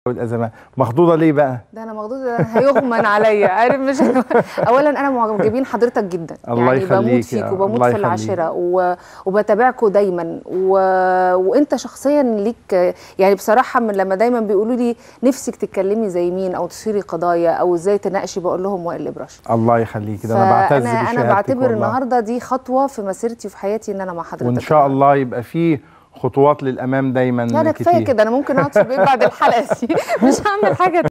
والازمات مخضوضه ليه بقى ده انا مخضوضه ده أنا هيغمن عليا عارف مش اولا انا معجبين حضرتك جدا الله يعني يخليك بموت فيك يا- وبموت الله في يخليك. العاشره و... وبتابعكوا دايما و... وانت شخصيا ليك يعني بصراحه من لما دايما بيقولوا لي نفسك تتكلمي زي مين او تثيري قضايا او ازاي تناقشي بقول لهم وائل ابراش الله يخليك ده انا بعتز فانا انا بشهادتك بعتبر والله. النهارده دي خطوه في مسيرتي وفي حياتي ان انا مع حضرتك وان شاء الله يبقى فيه خطوات للامام دايما لا ده كفايه كتير كده انا ممكن اقعد في البيت بعد الحلقه دي مش هعمل حاجه